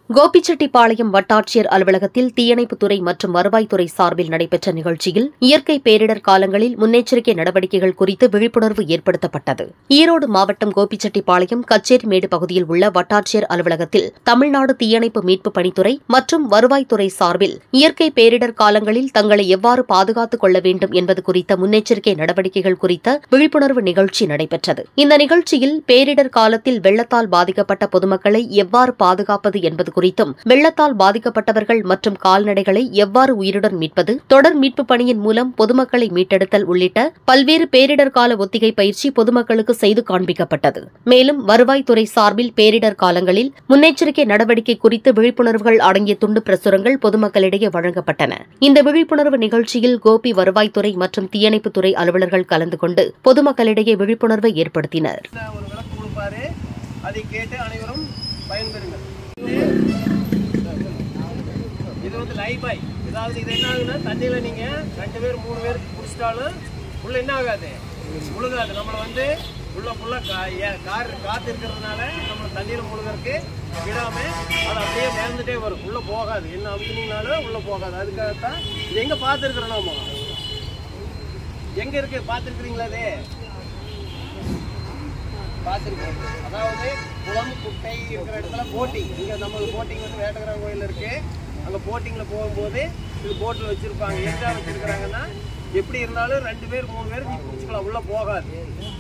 கோபிச்செட்டிப்பாளையம் வட்டாட்சியர் அலுவலகத்தில் தீயணைப்புத்துறை மற்றும் வருவாய்த்துறை சார்பில் நடைபெற்ற நிகழ்ச்சியில் இயற்கை பேரிடர் காலங்களில் முன்னெச்சரிக்கை நடவடிக்கைகள் குறித்து விழிப்புணர்வு ஏற்படுத்தப்பட்டது ஈரோடு மாவட்டம் கோபிச்செட்டிப்பாளையம் கச்சேரிமேடு பகுதியில் உள்ள வட்டாட்சியர் அலுவலகத்தில் தமிழ்நாடு தீயணைப்பு மீட்பு பணித்துறை மற்றும் வருவாய்த்துறை சார்பில் இயற்கை பேரிடர் காலங்களில் தங்களை எவ்வாறு பாதுகாத்துக் கொள்ள வேண்டும் என்பது குறித்த முன்னெச்சரிக்கை நடவடிக்கைகள் குறித்த விழிப்புணர்வு நிகழ்ச்சி நடைபெற்றது இந்த நிகழ்ச்சியில் பேரிடர் காலத்தில் வெள்ளத்தால் பாதிக்கப்பட்ட பொதுமக்களை எவ்வாறு பாதுகாப்பது என்பது குறித்தும் வெள்ளத்தால் பாதிக்கப்பட்டவர்கள் மற்றும் கால்நடைகளை எவ்வாறு உயிருடன் மீட்பது தொடர் மீட்பு பணியின் மூலம் பொதுமக்களை மீட்டெடுத்தல் உள்ளிட்ட பல்வேறு பேரிடர் கால ஒத்திகை பயிற்சி பொதுமக்களுக்கு செய்து காண்பிக்கப்பட்டது மேலும் வருவாய்த்துறை சார்பில் பேரிடர் காலங்களில் முன்னெச்சரிக்கை நடவடிக்கை குறித்து விழிப்புணர்வுகள் அடங்கிய துண்டு பிரசுரங்கள் பொதுமக்களிடையே வழங்கப்பட்டன இந்த விழிப்புணர்வு நிகழ்ச்சியில் கோபி வருவாய்த்துறை மற்றும் தீயணைப்புத்துறை அலுவலர்கள் கலந்து கொண்டு பொதுமக்களிடையே விழிப்புணர்வை ஏற்படுத்தினர் ஒரு விளக்கு கொடுப்பாரு அதை கேட்டு அனைவரும் பயன்பெறுங்கள் இது வந்து லைஃப் பாய் ஏதாவது இது என்ன ஆகுதுன்னா தண்ணியில் நீங்கள் ரெண்டு பேர் மூணு பேர் குடிச்சிட்டாலும் உள்ள என்ன ஆகாது முழுகாது நம்மளை வந்து உள்ள ஃபுல்லாக கார் காற்று இருக்கிறதுனால நம்ம தண்ணியில் முழுகிறதுக்கு விடாம அது அப்படியே நேர்ந்துட்டே வரும் உள்ளே போகாது என்ன அமுக்குனீங்கனாலும் உள்ளே போகாது அதுக்காகத்தான் இது எங்கே பார்த்துருக்குறோம் நாம எங்கே இருக்கு பார்த்துருக்குறீங்களா அது பார்த்துருக்கோம் அதாவது குளம் குட்டை இருக்கிற இடத்துல போட்டிங் இங்கே நம்ம போட்டிங் வந்து வேட்டகிராம கோயில் இருக்கு அங்கே போட்டிங்கில் போகும்போது இது போட்டில் வச்சுருப்பாங்க எங்கே வச்சுருக்குறாங்கன்னா எப்படி இருந்தாலும் ரெண்டு பேர் மூணு பேர் நீ பிடிச்சிக்கலாம் உள்ளே போகாது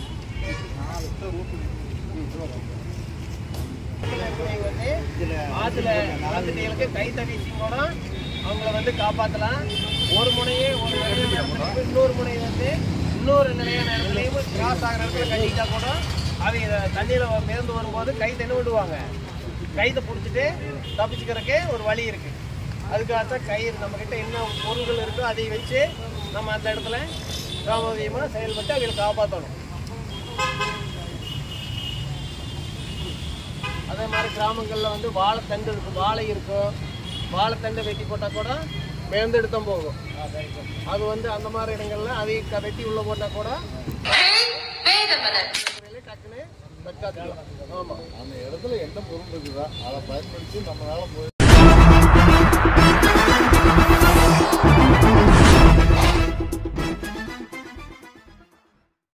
வந்து ஆற்றுல ஆற்றுகளுக்கு கை தவிச்சு கூட அவங்கள வந்து காப்பாற்றலாம் ஒரு முனையே ஒரு நிலையான இடத்துல இன்னொரு முனை வந்து இன்னொரு நிலையான இடத்துலையும் கிராஸ் ஆகிற இடத்துல கட்டிக்கிட்டா கூட அவங்க தண்ணியில் மிதந்து வரும்போது கை தண்ணி விடுவாங்க கைத்தை பிடிச்சிட்டு தப்பிச்சுக்கிறதுக்கு ஒரு வழி இருக்குது அதுக்காகத்தான் கயிறு நம்மக்கிட்ட என்ன பொருள்கள் இருக்கோ அதை வச்சு நம்ம அந்த இடத்துல சாமதியமாக செயல்பட்டு அவங்களை காப்பாற்றணும் அதே மாதிரி கிராமங்களில் வந்து வாழைத்தண்டு இருக்கும் வாழை இருக்கும் வாழைத்தண்டு வெட்டி போட்டால் கூட மேந்து எடுத்தான் போகும் அது வந்து அந்த மாதிரி இடங்கள்ல அதை க- வெட்டி உள்ள போட்டால் கூட டக்குன்னு தற்காத்துக்கலாம் ஆமாம் அந்த இடத்துல என்ன பொருள் இருக்குதா அதை பயன்படுத்தி நம்மளால போய்